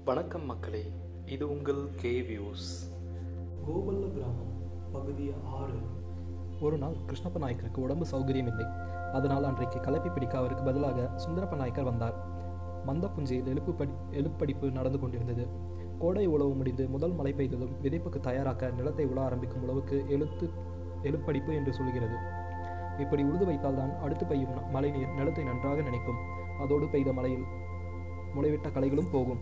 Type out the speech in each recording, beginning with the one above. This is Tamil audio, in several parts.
வணக்கம் மக்களே இது உங்கள் கே வியூஸ் கோபல்ல கிராமம் பகுதி ஆறு ஒரு நாள் கிருஷ்ணப்ப நாயக்கருக்கு உடம்பு சௌகரியம் இல்லை அதனால் அன்றைக்கு கலப்பை பிடிக்க அவருக்கு பதிலாக சுந்தரப்ப நாயக்கர் வந்தார் மந்தப்புஞ்சியில் எழுப்பு படி எழுப்படிப்பு நடந்து கொண்டிருந்தது கோடை உழவு முடிந்து முதல் மழை பெய்ததும் விதைப்புக்கு தயாராக்க நிலத்தை உழ ஆரம்பிக்கும் உழவுக்கு எழுத்து எழுப்படிப்பு என்று சொல்கிறது இப்படி உழுது வைத்தால்தான் அடுத்து பெய்யும் ந- மழைநீர் நிலத்தை நன்றாக நினைக்கும் அதோடு பெய்த மழையில் முளைவிட்ட களைகளும் போகும்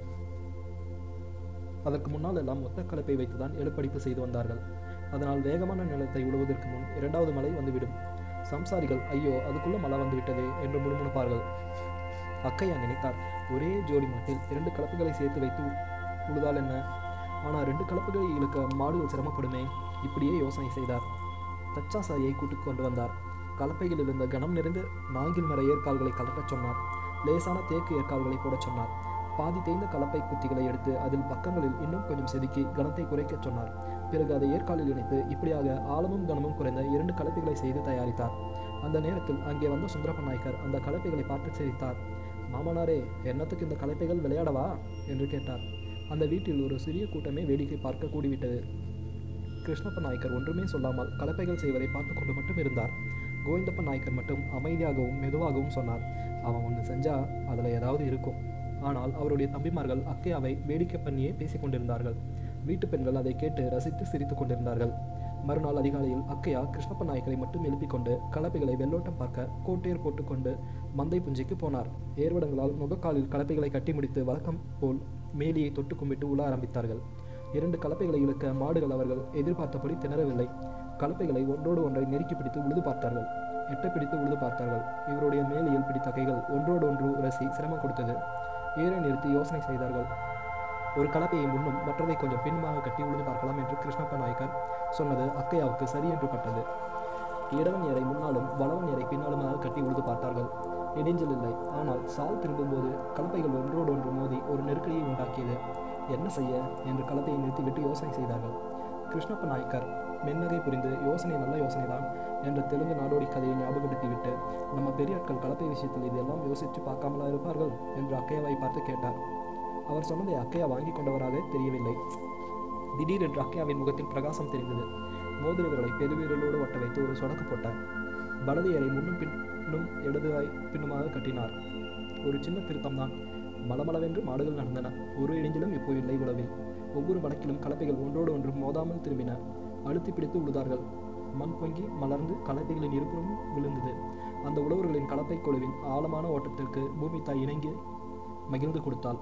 அதற்கு முன்னால் எல்லாம் ஒத்த கலப்பை வைத்துதான் எழுப்படிப்பு செய்து வந்தார்கள் அதனால் வேகமான நிலத்தை உழுவதற்கு முன் இரண்டாவது மழை வந்துவிடும் சம்சாரிகள் ஐயோ அதுக்குள்ள மழை வந்துவிட்டதே என்று முணுமுணுப்பார்கள் அக்கையா நினைத்தார் ஒரே ஜோடி மாட்டில் இரண்டு கலப்புகளை சேர்த்து வைத்து உ- உழுதால் என்ன ஆனால் ரெண்டு கலப்புகளை இழுக்க மாடுகள் சிரமப்படுமே இப்படியே யோசனை செய்தார் தச்சாசாரியை கூட்டிக் கொண்டு வந்தார் கலப்பையில் இருந்த கனம் நிறைந்த நாங்கில் மர ஏற்கால்களை கலட்டச் சொன்னார் லேசான தேக்கு ஏற்கால்களை போடச் சொன்னார் பாதி தேய்ந்த கலப்பை குத்திகளை எடுத்து அதில் பக்கங்களில் இன்னும் கொஞ்சம் செதுக்கி கனத்தை குறைக்கச் சொன்னார் பிறகு அதை ஏற்காலில் இணைத்து இப்படியாக ஆழமும் கனமும் குறைந்த இரண்டு கலப்பைகளை செய்து தயாரித்தார் அந்த நேரத்தில் அங்கே வந்த சுந்தரப்ப நாயக்கர் அந்த கலப்பைகளை பார்த்து சிரித்தார் மாமனாரே என்னத்துக்கு இந்த கலப்பைகள் விளையாடவா என்று கேட்டார் அந்த வீட்டில் ஒரு சிறிய கூட்டமே வேடிக்கை பார்க்க கூடிவிட்டது கிருஷ்ணப்ப நாயக்கர் ஒன்றுமே சொல்லாமல் கலப்பைகள் செய்வதை பார்த்து கொண்டு மட்டும் இருந்தார் கோவிந்தப்ப நாயக்கர் மட்டும் அமைதியாகவும் மெதுவாகவும் சொன்னார் அவன் ஒன்று செஞ்சா அதில் ஏதாவது இருக்கும் ஆனால் அவருடைய தம்பிமார்கள் அக்கையாவை வேடிக்கை பண்ணியே பேசிக் கொண்டிருந்தார்கள் வீட்டு பெண்கள் அதை கேட்டு ரசித்து சிரித்துக் கொண்டிருந்தார்கள் மறுநாள் அதிகாலையில் அக்கையா கிருஷ்ணப்ப நாயக்கரை மட்டும் எழுப்பிக் கொண்டு கலப்பைகளை வெள்ளோட்டம் பார்க்க கோட்டையர் போட்டுக்கொண்டு மந்தை புஞ்சிக்கு போனார் ஏர்வடங்களால் முகக்காலில் கலப்பைகளை கட்டி முடித்து வழக்கம் போல் மேலியை தொட்டு கும்பிட்டு உள்ள ஆரம்பித்தார்கள் இரண்டு கலப்பைகளை இழுக்க மாடுகள் அவர்கள் எதிர்பார்த்தபடி திணறவில்லை கலப்பைகளை ஒன்றோடு ஒன்றை நெருக்கி பிடித்து உழுது பார்த்தார்கள் எட்ட பிடித்து உழுது பார்த்தார்கள் இவருடைய மேலியில் பிடித்த கைகள் ஒன்றோடு ஒன்று உரசி சிரமம் கொடுத்தது ஏரை நிறுத்தி யோசனை செய்தார்கள் ஒரு கலப்பையை முன்னும் மற்றதை கொஞ்சம் பின்னுமாக கட்டி உழுது பார்க்கலாம் என்று கிருஷ்ணப்ப நாயக்கர் சொன்னது அக்கையாவுக்கு சரி என்று பட்டது இடவன் ஏரை முன்னாலும் வளவன் ஏரை பின்னாலுமாக கட்டி உழுது பார்த்தார்கள் இடைஞ்சல் இல்லை ஆனால் சால் திரும்பும்போது கலப்பைகள் ஒன்றோடு ஒன்று மோதி ஒரு நெருக்கடியை உண்டாக்கியது என்ன செய்ய என்று கலப்பையை நிறுத்திவிட்டு யோசனை செய்தார்கள் கிருஷ்ணப்ப நாயக்கர் மென்னகை புரிந்து யோசனை நல்ல யோசனைதான் என்ற தெலுங்கு நாடோடி கதையை ஞாபகப்படுத்திவிட்டு நம்ம பெரியாட்கள் கலப்பை விஷயத்தில் இதெல்லாம் யோசித்து பார்க்காமலா இருப்பார்கள் என்று அக்கையாவை பார்த்து கேட்டார் அவர் சொன்னதை அக்கையா வாங்கி கொண்டவராக தெரியவில்லை திடீரென்று அக்கையாவின் முகத்தில் பிரகாசம் தெரிந்தது மோதிரவர்களை பெருவீரலோடு ஒட்ட வைத்து ஒரு சொடக்கு போட்டார் வலது ஏரை முன்னும் பின்னும் இடதுவாய் பின்னுமாக கட்டினார் ஒரு சின்ன திருத்தம்தான் மலமளவென்று மாடுகள் நடந்தன ஒரு இடைஞ்சிலும் இப்போ இல்லை உழவில் ஒவ்வொரு வடக்கிலும் கலப்பைகள் ஒன்றோடு ஒன்று மோதாமல் திரும்பின அழுத்தி பிடித்து உழுதார்கள் மண் பொங்கி மலர்ந்து கலப்பைகளின் இருபுறமும் விழுந்தது அந்த உழவர்களின் கலப்பை குழுவின் ஆழமான ஓட்டத்திற்கு பூமி தாய் இணங்கி மகிழ்ந்து கொடுத்தாள்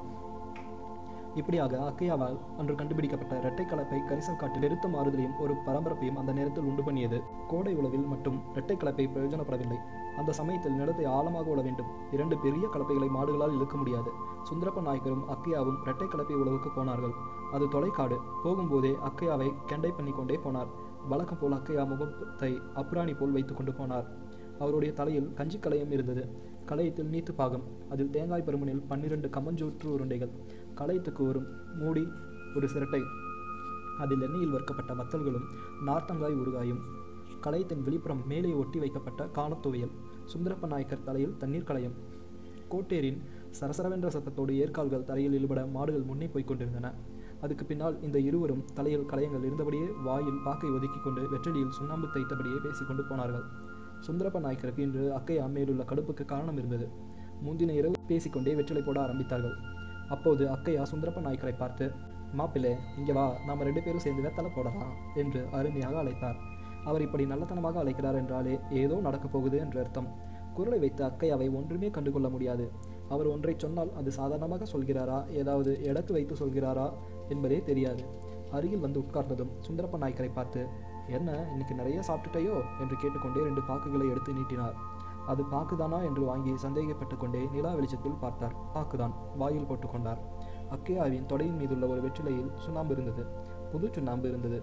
இப்படியாக அக்கையாவால் அன்று கண்டுபிடிக்கப்பட்ட இரட்டை கலப்பை கரிசல் காட்டில் நிறுத்த மாறுதலையும் ஒரு பரபரப்பையும் அந்த நேரத்தில் உண்டு பண்ணியது கோடை உழவில் மட்டும் இரட்டை கலப்பை பிரயோஜனப்படவில்லை அந்த சமயத்தில் நிலத்தை ஆழமாக உழ வேண்டும் இரண்டு பெரிய கலப்பைகளை மாடுகளால் இழுக்க முடியாது சுந்தரப்ப நாயக்கரும் அக்கையாவும் இரட்டை கலப்பை உழவுக்கு போனார்கள் அது தொலைக்காடு போகும்போதே அக்கையாவை கெண்டை பண்ணி கொண்டே போனார் வழக்கம் போல் அக்கையா முகத்தை அப்ராணி போல் வைத்து கொண்டு போனார் அவருடைய தலையில் கஞ்சி கலையம் இருந்தது கலையத்தில் நீத்து பாகம் அதில் தேங்காய் பருமனில் பன்னிரண்டு கம்மஞ்சூற்று உருண்டைகள் கலையத்துக்கு ஒரு மூடி ஒரு சிரட்டை அதில் எண்ணெயில் வறுக்கப்பட்ட வத்தல்களும் நார்த்தங்காய் ஊறுகாயும் கலையத்தின் வெளிப்புறம் மேலே ஒட்டி வைக்கப்பட்ட காணத்துவையல் சுந்தரப்ப நாயக்கர் தலையில் தண்ணீர் கலையம் கோட்டேரின் சரசரவென்ற சத்தத்தோடு ஏற்கால்கள் தரையில் இழுபட மாடுகள் முன்னே போய்க் கொண்டிருந்தன அதுக்கு பின்னால் இந்த இருவரும் தலையில் கலையங்கள் இருந்தபடியே வாயில் பாக்கை ஒதுக்கிக் கொண்டு வெற்றடியில் சுண்ணாம்பு தைத்தபடியே பேசிக்கொண்டு போனார்கள் சுந்தரப்ப நாயக்கருக்கு இன்று அக்கை அம்மையிலுள்ள கடுப்புக்கு காரணம் இருந்தது முந்தின இரவு பேசிக்கொண்டே வெற்றிலை போட ஆரம்பித்தார்கள் அப்போது அக்கையா சுந்தரப்ப நாயக்கரை பார்த்து மாப்பிள்ளை இங்கே வா நாம ரெண்டு பேரும் சேர்ந்து வெத்தலை போடலாம் என்று அருமையாக அழைத்தார் அவர் இப்படி நல்லத்தனமாக அழைக்கிறார் என்றாலே ஏதோ நடக்கப் போகுது என்று அர்த்தம் குரலை வைத்து அக்கையாவை ஒன்றுமே கண்டுகொள்ள முடியாது அவர் ஒன்றை சொன்னால் அது சாதாரணமாக சொல்கிறாரா ஏதாவது இடத்து வைத்து சொல்கிறாரா என்பதே தெரியாது அருகில் வந்து உட்கார்ந்ததும் சுந்தரப்ப நாயக்கரை பார்த்து என்ன இன்னைக்கு நிறைய சாப்பிட்டுட்டையோ என்று கேட்டுக்கொண்டே ரெண்டு பாக்குகளை எடுத்து நீட்டினார் அது பாக்குதானா என்று வாங்கி சந்தேகப்பட்டு கொண்டே நிலா வெளிச்சத்தில் பார்த்தார் பாக்குதான் வாயில் போட்டுக்கொண்டார் அக்கையாவின் தொடையின் மீதுள்ள ஒரு வெற்றிலையில் சுண்ணாம்பு இருந்தது புது சுண்ணாம்பு இருந்தது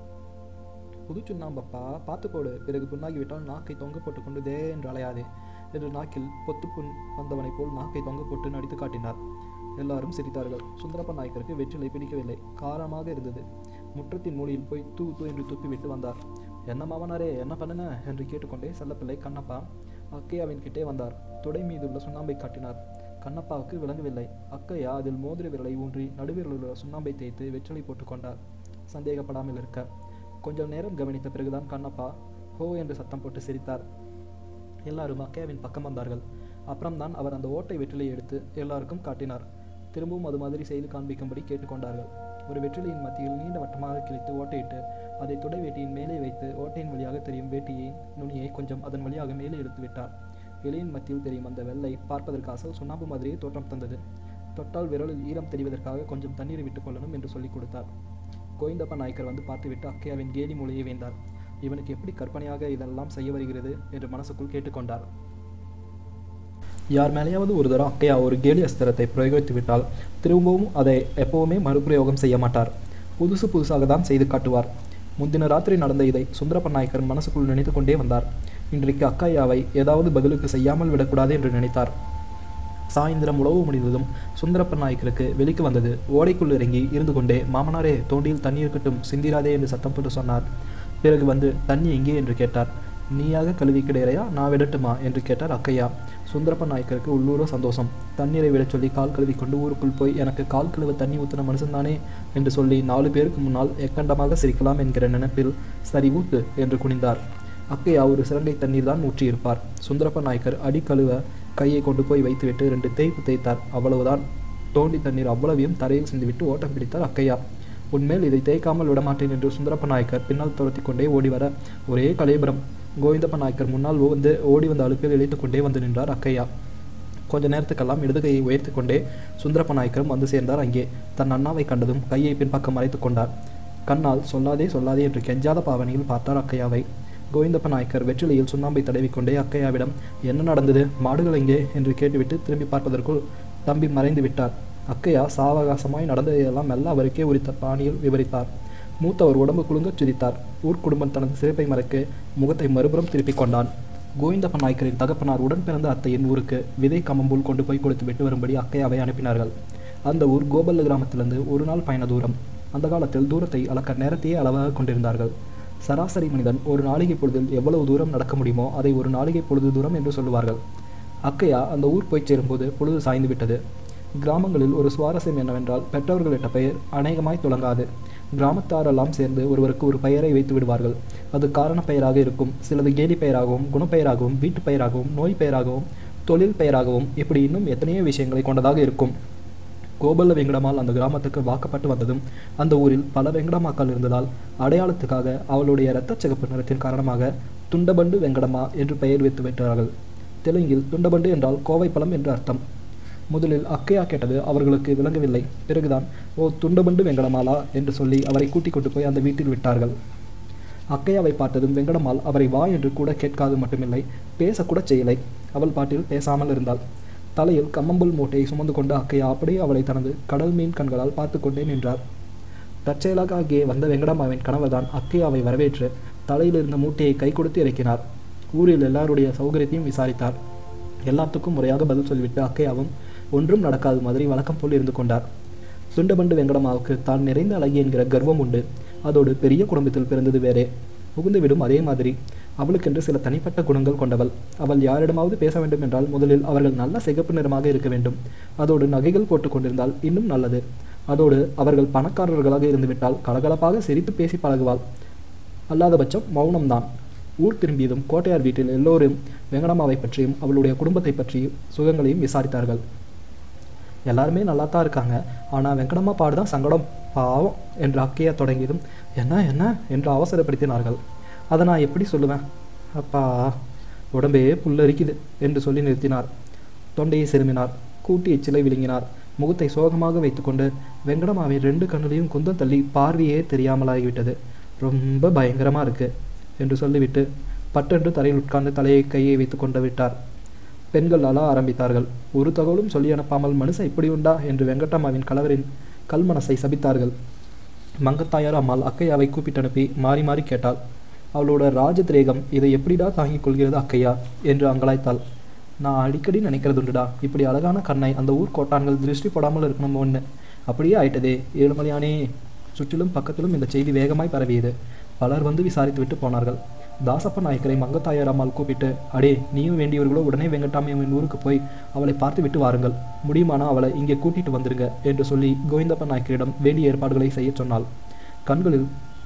புது சுண்ணாம்பப்பா பார்த்து போடு பிறகு புண்ணாகிவிட்டால் நாக்கை தொங்க போட்டுக்கொண்டு தே என்று அலையாதே என்று நாக்கில் பொத்து புண் வந்தவனைப் போல் நாக்கை தொங்க போட்டு நடித்து காட்டினார் எல்லாரும் சிரித்தார்கள் சுந்தரப்ப நாயக்கருக்கு வெற்றிலை பிடிக்கவில்லை காரமாக இருந்தது முற்றத்தின் மூலையில் போய் தூ தூ என்று துப்பிவிட்டு வந்தார் என்ன மாமனாரே என்ன பண்ணுன என்று கேட்டுக்கொண்டே செல்லப்பிள்ளை கண்ணப்பா அக்கையாவின் கிட்டே வந்தார் தொடை மீதுள்ள சுண்ணாம்பை காட்டினார் கண்ணப்பாவுக்கு விளங்கவில்லை அக்கையா அதில் மோதிர விரலை ஊன்றி நடுவிரலுள்ள சுண்ணாம்பை தேய்த்து வெற்றிலை போட்டுக்கொண்டார் சந்தேகப்படாமல் இருக்க கொஞ்சம் நேரம் கவனித்த பிறகுதான் கண்ணப்பா ஹோ என்று சத்தம் போட்டு சிரித்தார் எல்லாரும் அக்கையாவின் பக்கம் வந்தார்கள் அப்புறம்தான் அவர் அந்த ஓட்டை வெற்றிலையை எடுத்து எல்லாருக்கும் காட்டினார் திரும்பவும் அது மாதிரி செய்து காண்பிக்கும்படி கேட்டுக்கொண்டார்கள் ஒரு வெற்றிலையின் மத்தியில் நீண்ட வட்டமாக கிழித்து ஓட்டையிட்டு அதை துடை வேட்டியின் மேலே வைத்து ஓட்டையின் வழியாக தெரியும் வேட்டியின் நுனியை கொஞ்சம் அதன் வழியாக மேலே எடுத்து விட்டார் இலையின் மத்தியில் தெரியும் அந்த வெள்ளை பார்ப்பதற்கு அசல் சுண்ணாம்பு மாதிரியே தோற்றம் தந்தது தொட்டால் விரலில் ஈரம் தெரிவதற்காக கொஞ்சம் தண்ணீரை விட்டுக் கொள்ளணும் என்று சொல்லிக் கொடுத்தார் கோவிந்தப்ப நாயக்கர் வந்து பார்த்துவிட்டு அக்கையாவின் கேலி மூலையை வேந்தார் இவனுக்கு எப்படி கற்பனையாக இதெல்லாம் செய்ய வருகிறது என்று மனசுக்குள் கேட்டுக்கொண்டார் யார் மேலேயாவது ஒரு தரம் அக்கையா ஒரு கேலி அஸ்திரத்தை பிரயோகித்து விட்டால் திரும்பவும் அதை எப்பவுமே மறுபிரயோகம் செய்ய மாட்டார் புதுசு புதுசாக தான் செய்து காட்டுவார் முந்தின ராத்திரி நடந்த இதை சுந்தரப்ப நாயக்கர் மனசுக்குள் நினைத்து கொண்டே வந்தார் இன்றைக்கு அக்கையாவை ஏதாவது பதிலுக்கு செய்யாமல் விடக்கூடாது என்று நினைத்தார் சாயந்திரம் உழவு முடிந்ததும் சுந்தரப்ப நாயக்கருக்கு வெளிக்கு வந்தது ஓடைக்குள் இறங்கி இருந்து கொண்டே மாமனாரே தோண்டியில் தண்ணி இருக்கட்டும் சிந்திராதே என்று சத்தம் போட்டு சொன்னார் பிறகு வந்து தண்ணி எங்கே என்று கேட்டார் நீயாக கழுவி கிடையறையா நான் விடட்டுமா என்று கேட்டார் அக்கையா சுந்தரப்ப நாயக்கருக்கு உள்ளூர சந்தோஷம் தண்ணீரை விடச் சொல்லி கால் கழுவி கொண்டு ஊருக்குள் போய் எனக்கு கால் கழுவ தண்ணி ஊற்றின மனுஷன்தானே என்று சொல்லி நாலு பேருக்கு முன்னால் எக்கண்டமாக சிரிக்கலாம் என்கிற நினைப்பில் சரி ஊத்து என்று குனிந்தார் அக்கையா ஒரு சிறங்கை தண்ணீர் தான் ஊற்றியிருப்பார் சுந்தரப்ப நாயக்கர் அடி கழுவ கையை கொண்டு போய் வைத்துவிட்டு ரெண்டு தேய்ப்பு தேய்த்தார் அவ்வளவுதான் தோண்டி தண்ணீர் அவ்வளவையும் தரையில் சிந்திவிட்டு ஓட்டம் பிடித்தார் அக்கையா உன்மேல் இதை தேய்க்காமல் விடமாட்டேன் என்று சுந்தரப்ப நாயக்கர் பின்னால் துரத்தி கொண்டே ஓடி வர ஒரே கலைபுரம் கோவிந்தப்ப நாயக்கர் முன்னால் வந்து ஓடி வந்த அழுப்பில் இழைத்து கொண்டே வந்து நின்றார் அக்கையா கொஞ்ச நேரத்துக்கெல்லாம் இடது கையை உயர்த்தி கொண்டே சுந்தரப்ப நாயக்கரும் வந்து சேர்ந்தார் அங்கே தன் அண்ணாவை கண்டதும் கையை பின்பக்கம் மறைத்து கொண்டார் கண்ணால் சொல்லாதே சொல்லாதே என்று கெஞ்சாத பாவனையில் பார்த்தார் அக்கையாவை கோவிந்தப்ப நாயக்கர் வெற்றிலையில் சுண்ணாம்பை தடவிக்கொண்டே அக்கையாவிடம் என்ன நடந்தது மாடுகள் எங்கே என்று கேட்டுவிட்டு திரும்பி பார்ப்பதற்குள் தம்பி மறைந்து விட்டார் அக்கையா சாவகாசமாய் நடந்ததையெல்லாம் மெல்ல அவருக்கே உரித்த பாணியில் விவரித்தார் மூத்தவர் உடம்பு குலுங்கச் சிரித்தார் ஊர்க்குடும்பம் தனது சிறப்பை மறைக்க முகத்தை மறுபுறம் திருப்பிக் கொண்டான் கோவிந்தப்ப நாயக்கரின் தகப்பனார் உடன் பிறந்த அத்தையின் ஊருக்கு விதை கம்மம்பூல் கொண்டு போய் கொடுத்து விட்டு வரும்படி அக்கையாவை அனுப்பினார்கள் அந்த ஊர் கோபல்ல கிராமத்திலிருந்து ஒரு நாள் பயண தூரம் அந்த காலத்தில் தூரத்தை அளக்க நேரத்தையே அளவாக கொண்டிருந்தார்கள் சராசரி மனிதன் ஒரு நாளிகை பொழுதில் எவ்வளவு தூரம் நடக்க முடியுமோ அதை ஒரு நாளிகை பொழுது தூரம் என்று சொல்லுவார்கள் அக்கையா அந்த ஊர் போய் சேரும்போது பொழுது சாய்ந்து விட்டது கிராமங்களில் ஒரு சுவாரஸ்யம் என்னவென்றால் பெற்றோர்களிட்ட பெயர் அநேகமாய் துலங்காது கிராமத்தாரெல்லாம் சேர்ந்து ஒருவருக்கு ஒரு பெயரை வைத்து விடுவார்கள் அது காரண பெயராக இருக்கும் சிலது கேலி பெயராகவும் குணப்பெயராகவும் வீட்டு பெயராகவும் நோய் பெயராகவும் தொழில் பெயராகவும் இப்படி இன்னும் எத்தனையோ விஷயங்களை கொண்டதாக இருக்கும் கோபல்ல வெங்கடம்மாள் அந்த கிராமத்துக்கு வாக்கப்பட்டு வந்ததும் அந்த ஊரில் பல வெங்கடமாக்கள் இருந்ததால் அடையாளத்துக்காக அவளுடைய இரத்தச் சிகப்பு நிறத்தின் காரணமாக துண்டபண்டு வெங்கடம்மா என்று பெயர் வைத்து விட்டார்கள் தெலுங்கில் துண்டபண்டு என்றால் கோவை பழம் என்று அர்த்தம் முதலில் அக்கையா கேட்டது அவர்களுக்கு விளங்கவில்லை பிறகுதான் ஓ துண்டபண்டு வெங்கடமாலா என்று சொல்லி அவரை கூட்டிக் கொண்டு போய் அந்த வீட்டில் விட்டார்கள் அக்கையாவை பார்த்ததும் வெங்கடம்மாள் அவரை வா என்று கூட கேட்காது மட்டுமில்லை பேசக்கூட செய்யலை அவள் பாட்டில் பேசாமல் இருந்தாள் தலையில் கம்மம்புல் மூட்டையை சுமந்து கொண்டு அக்கையா அப்படியே அவளை தனது கடல் மீன் கண்களால் பார்த்து கொண்டே நின்றார் தற்செயலாக அங்கே வந்த வெங்கடம்மாவின் கணவர்தான் அக்கையாவை வரவேற்று தலையில் இருந்த மூட்டையை கை கொடுத்து இறக்கினார் ஊரில் எல்லாருடைய சௌகரியத்தையும் விசாரித்தார் எல்லாத்துக்கும் முறையாக பதில் சொல்லிவிட்டு அக்கையாவும் ஒன்றும் நடக்காத மாதிரி வழக்கம் போல் இருந்து கொண்டார் சுண்டபண்டு வெங்கடம்மாவுக்கு தான் நிறைந்த அழகி என்கிற கர்வம் உண்டு அதோடு பெரிய குடும்பத்தில் பிறந்தது வேறே புகுந்துவிடும் அதே மாதிரி அவளுக்கென்று சில தனிப்பட்ட குணங்கள் கொண்டவள் அவள் யாரிடமாவது பேச வேண்டும் என்றால் முதலில் அவர்கள் நல்ல சிகப்பு நிறமாக இருக்க வேண்டும் அதோடு நகைகள் போட்டுக் கொண்டிருந்தால் இன்னும் நல்லது அதோடு அவர்கள் பணக்காரர்களாக இருந்துவிட்டால் கலகலப்பாக சிரித்து பேசி பழகுவாள் அல்லாதபட்சம் மௌனம்தான் ஊர் திரும்பியதும் கோட்டையார் வீட்டில் எல்லோரும் வெங்கடம்மாவை பற்றியும் அவளுடைய குடும்பத்தை பற்றியும் சுகங்களையும் விசாரித்தார்கள் எல்லாருமே நல்லா தான் இருக்காங்க ஆனால் வெங்கடம்மா பாடுதான் சங்கடம் பாவம் என்று அக்கையா தொடங்கியதும் என்ன என்ன என்று அவசரப்படுத்தினார்கள் அதை நான் எப்படி சொல்லுவேன் அப்பா உடம்பே புல்லரிக்குது என்று சொல்லி நிறுத்தினார் தொண்டையை செருமினார் கூட்டி எச்சிலை விழுங்கினார் முகத்தை சோகமாக வைத்துக்கொண்டு வெங்கடம்மாவின் ரெண்டு கண்ணிலையும் குந்தம் தள்ளி பார்வையே தெரியாமலாகிவிட்டது ரொம்ப பயங்கரமா இருக்கு என்று சொல்லிவிட்டு பட்டென்று தரையில் உட்கார்ந்து தலையை கையை வைத்து கொண்டு விட்டார் பெண்கள் அழ ஆரம்பித்தார்கள் ஒரு தகவலும் சொல்லி அனுப்பாமல் மனுஷன் இப்படி உண்டா என்று வெங்கடம்மாவின் கணவரின் கல்மனசை சபித்தார்கள் மங்கத்தாயார் அம்மாள் அக்கையாவை கூப்பிட்டு அனுப்பி மாறி மாறி கேட்டாள் அவளோட ராஜதிரேகம் இதை எப்படிடா தாங்கிக் கொள்கிறது அக்கையா என்று அங்கலாய்த்தாள் நான் அடிக்கடி நினைக்கிறதுண்டுடா இப்படி அழகான கண்ணை அந்த ஊர் கோட்டான்கள் திருஷ்டி போடாமல் இருக்கணும் ஒன்று அப்படியே ஆயிட்டதே ஏழுமலையானே சுற்றிலும் பக்கத்திலும் இந்த செய்தி வேகமாய் பரவியது பலர் வந்து விசாரித்து விட்டு போனார்கள் தாசப்ப நாயக்கரை மங்கத்தாயாராமால் கூப்பிட்டு அடே நீயும் வேண்டியவர்களோ உடனே வெங்கட்டாமையம்மன் ஊருக்கு போய் அவளை பார்த்து விட்டு வாருங்கள் முடியுமானா அவளை இங்கே கூட்டிட்டு வந்துருங்க என்று சொல்லி கோவிந்தப்ப நாயக்கரிடம் வேண்டிய ஏற்பாடுகளை செய்யச் சொன்னாள் கண்களில்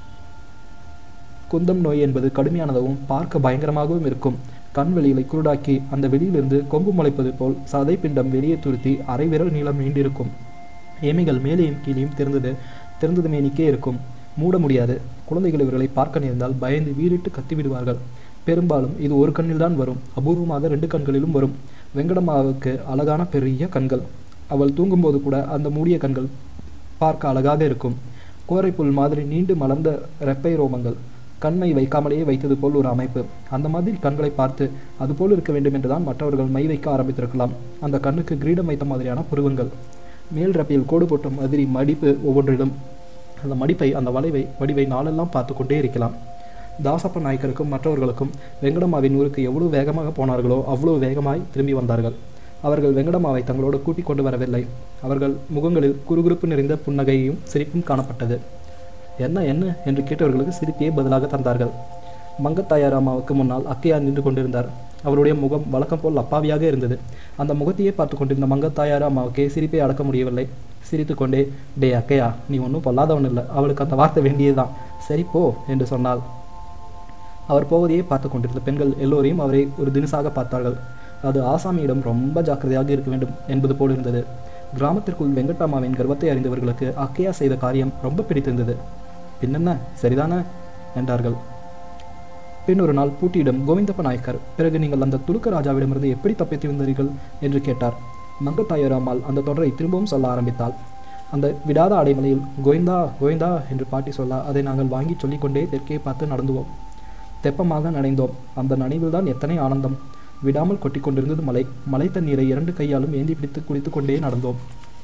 குந்தம் நோய் என்பது கடுமையானதாகவும் பார்க்க பயங்கரமாகவும் இருக்கும் கண் வெளிகளை குருடாக்கி அந்த வெளியிலிருந்து கொம்பு முளைப்பது போல் சதை பிண்டம் வெளியே துருத்தி அரை விரல் நீளம் நீண்டிருக்கும் ஏமைகள் மேலேயும் கீழேயும் திறந்தது திறந்தது மேனிக்கே இருக்கும் மூட முடியாது குழந்தைகள் இவர்களை பார்க்க நேர்ந்தால் பயந்து வீறிட்டு கத்தி விடுவார்கள் பெரும்பாலும் இது ஒரு கண்ணில்தான் வரும் அபூர்வமாக ரெண்டு கண்களிலும் வரும் வெங்கடம்மாவுக்கு அழகான பெரிய கண்கள் அவள் தூங்கும்போது கூட அந்த மூடிய கண்கள் பார்க்க அழகாக இருக்கும் கோரைப்புல் மாதிரி நீண்டு மலர்ந்த ரெப்பை ரோமங்கள் கண்மை வைக்காமலேயே வைத்தது போல் ஒரு அமைப்பு அந்த மாதிரி கண்களை பார்த்து அது போல் இருக்க வேண்டும் என்றுதான் மற்றவர்கள் மை வைக்க ஆரம்பித்திருக்கலாம் அந்த கண்ணுக்கு கிரீடம் வைத்த மாதிரியான புருவங்கள் மேல் ரப்பில் கோடு போட்ட மாதிரி மடிப்பு ஒவ்வொன்றிலும் அந்த மடிப்பை அந்த வளைவை வடிவை நாளெல்லாம் பார்த்து கொண்டே இருக்கலாம் தாசப்ப நாயக்கருக்கும் மற்றவர்களுக்கும் வெங்கடம்மாவின் ஊருக்கு எவ்வளவு வேகமாக போனார்களோ அவ்வளவு வேகமாய் திரும்பி வந்தார்கள் அவர்கள் வெங்கடம்மாவை தங்களோடு கூட்டிக் கொண்டு வரவில்லை அவர்கள் முகங்களில் குறுகுறுப்பு நிறைந்த புன்னகையும் சிரிப்பும் காணப்பட்டது என்ன என்ன என்று கேட்டவர்களுக்கு சிரிப்பே பதிலாக தந்தார்கள் மங்கத்தாயார் அம்மாவுக்கு முன்னால் அக்கையா நின்று கொண்டிருந்தார் அவருடைய முகம் வழக்கம் போல் அப்பாவியாக இருந்தது அந்த முகத்தையே பார்த்து கொண்டிருந்த மங்கத்தாயார் அம்மாவுக்கே சிரிப்பை அடக்க முடியவில்லை சிரித்துக்கொண்டே டே அக்கையா நீ ஒன்றும் பொல்லாதவன் இல்லை அவளுக்கு அந்த வார்த்தை வேண்டியதுதான் சரி போ என்று சொன்னாள் அவர் போவதையே பார்த்து கொண்டிருந்த பெண்கள் எல்லோரையும் அவரை ஒரு தினசாக பார்த்தார்கள் அது ஆசாமியிடம் ரொம்ப ஜாக்கிரதையாக இருக்க வேண்டும் என்பது போல் இருந்தது கிராமத்திற்குள் வெங்கட்டாமாவின் கர்வத்தை அறிந்தவர்களுக்கு அக்கையா செய்த காரியம் ரொம்ப பிடித்திருந்தது பின்னென்ன சரிதானே என்றார்கள் பின் ஒரு நாள் பூட்டியிடம் கோவிந்தப்ப நாயக்கர் பிறகு நீங்கள் அந்த துலுக்க ராஜாவிடமிருந்து எப்படி தப்பித்து வந்தீர்கள் என்று கேட்டார் மங்கத்தாயராமால் அந்த தொடரை திரும்பவும் சொல்ல ஆரம்பித்தாள் அந்த விடாத அடைமலையில் கோவிந்தா கோவிந்தா என்று பாட்டி சொல்ல அதை நாங்கள் வாங்கி சொல்லிக்கொண்டே தெற்கே பார்த்து நடந்துவோம் தெப்பமாக நனைந்தோம் அந்த நனைவில்தான் எத்தனை ஆனந்தம் விடாமல் கொட்டி கொண்டிருந்தது மலை மலை தண்ணீரை இரண்டு கையாலும் ஏந்தி பிடித்து குளித்து கொண்டே நடந்தோம்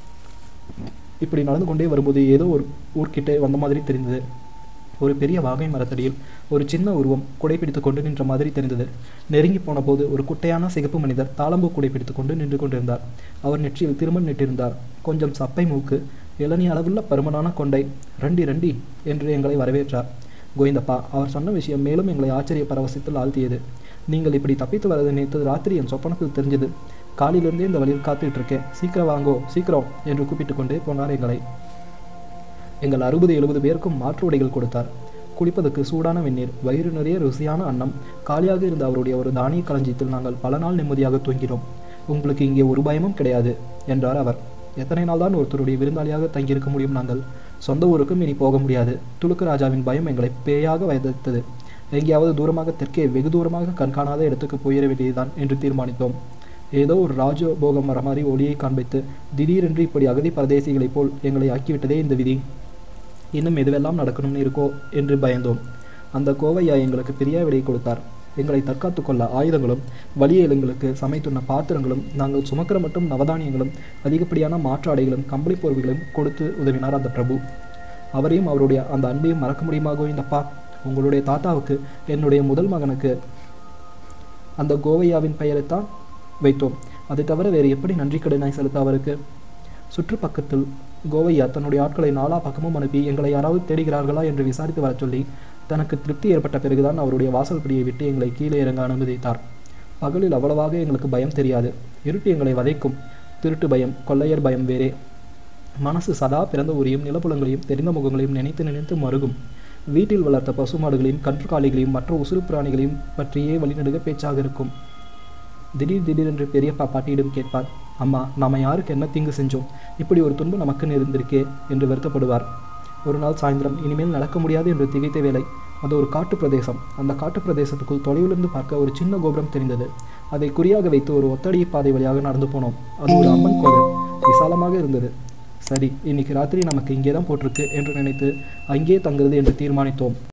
இப்படி நடந்து கொண்டே வரும்போது ஏதோ ஒரு ஊர்கிட்ட வந்த மாதிரி தெரிந்தது ஒரு பெரிய வாகை மரத்தடியில் ஒரு சின்ன உருவம் குடை பிடித்து கொண்டு நின்ற மாதிரி தெரிந்தது நெருங்கி போன போது ஒரு குட்டையான சிகப்பு மனிதர் தாளம்பூ குடை பிடித்து கொண்டு நின்று கொண்டிருந்தார் அவர் நெற்றியில் திருமண் நெட்டிருந்தார் கொஞ்சம் சப்பை மூக்கு இளநி அளவுள்ள பருமனான கொண்டை ரண்டி ரண்டி என்று எங்களை வரவேற்றார் கோவிந்தப்பா அவர் சொன்ன விஷயம் மேலும் எங்களை ஆச்சரிய பரவசத்தில் ஆழ்த்தியது நீங்கள் இப்படி தப்பித்து வரதை நினைத்தது ராத்திரி என் சொப்பனத்தில் தெரிஞ்சது காலையிலிருந்தே இந்த வழியில் காத்துட்டு இருக்கேன் சீக்கிரம் வாங்கோ சீக்கிரம் என்று கூப்பிட்டு கொண்டே போனார் எங்களை எங்கள் அறுபது எழுபது பேருக்கும் மாற்று உடைகள் கொடுத்தார் குளிப்பதற்கு சூடான வெந்நீர் வயிறு நிறைய ருசியான அன்னம் காலியாக இருந்த அவருடைய ஒரு தானிய களஞ்சியத்தில் நாங்கள் பல நாள் நிம்மதியாக தூங்கினோம் உங்களுக்கு இங்கே ஒரு பயமும் கிடையாது என்றார் அவர் எத்தனை நாள் தான் ஒருத்தருடைய விருந்தாளியாக தங்கியிருக்க முடியும் நாங்கள் சொந்த ஊருக்கும் இனி போக முடியாது துலுக்கு ராஜாவின் பயம் எங்களை பேயாக வதைத்தது எங்கேயாவது தூரமாக தெற்கே வெகு தூரமாக கண்காணாத இடத்துக்கு போயிட வேண்டியதுதான் என்று தீர்மானித்தோம் ஏதோ ஒரு ராஜபோகம் வர மாதிரி ஒளியை காண்பித்து திடீரென்று இப்படி அகதி பரதேசிகளைப் போல் எங்களை ஆக்கிவிட்டதே இந்த விதி இன்னும் எதுவெல்லாம் நடக்கணும்னு இருக்கோ என்று பயந்தோம் அந்த கோவையா எங்களுக்கு பெரிய விடை கொடுத்தார் எங்களை தற்காத்து கொள்ள ஆயுதங்களும் வலிய எங்களுக்கு சமைத்துண்ண பாத்திரங்களும் நாங்கள் சுமக்கிற மட்டும் நவதானியங்களும் அதிகப்படியான மாற்று ஆடைகளும் கம்பளி போர்வைகளும் கொடுத்து உதவினார் அந்த பிரபு அவரையும் அவருடைய அந்த அன்பையும் மறக்க முடியுமா கோவிந்தப்பா உங்களுடைய தாத்தாவுக்கு என்னுடைய முதல் மகனுக்கு அந்த கோவையாவின் பெயரைத்தான் வைத்தோம் அதை தவிர வேறு எப்படி நன்றி கடனாய் செலுத்த அவருக்கு சுற்றுப்பக்கத்தில் கோவையா தன்னுடைய ஆட்களை நாலா பக்கமும் அனுப்பி எங்களை யாராவது தேடுகிறார்களா என்று விசாரித்து வரச் சொல்லி தனக்கு திருப்தி ஏற்பட்ட பிறகுதான் அவருடைய வாசல் படியை விட்டு எங்களை கீழே இறங்க அனுமதித்தார் பகலில் அவ்வளவாக எங்களுக்கு பயம் தெரியாது இருட்டு எங்களை வதைக்கும் திருட்டு பயம் கொள்ளையர் பயம் வேறே மனசு சதா பிறந்த ஊரையும் நிலப்புலங்களையும் தெரிந்த முகங்களையும் நினைத்து நினைத்து மருகும் வீட்டில் வளர்த்த பசுமாடுகளையும் கன்றுக்காலிகளையும் மற்ற உசுறு பிராணிகளையும் பற்றியே வழிநடுக பேச்சாக இருக்கும் திடீர் திடீரென்று பெரியப்பா பாட்டியிடம் கேட்பார் அம்மா நாம யாருக்கு என்ன தீங்கு செஞ்சோம் இப்படி ஒரு துன்பம் நமக்கு இருந்திருக்கே என்று வருத்தப்படுவார் ஒரு நாள் சாயந்தரம் இனிமேல் நடக்க முடியாது என்று திகைத்த வேலை அது ஒரு காட்டு பிரதேசம் அந்த காட்டு பிரதேசத்துக்குள் தொலைவிலிருந்து பார்க்க ஒரு சின்ன கோபுரம் தெரிந்தது அதை குறியாக வைத்து ஒரு ஒத்தடி பாதை வழியாக நடந்து போனோம் அது ஒரு அம்மன் கோவில் விசாலமாக இருந்தது சரி இன்னைக்கு ராத்திரி நமக்கு இங்கே தான் போட்டிருக்கு என்று நினைத்து அங்கே தங்குறது என்று தீர்மானித்தோம்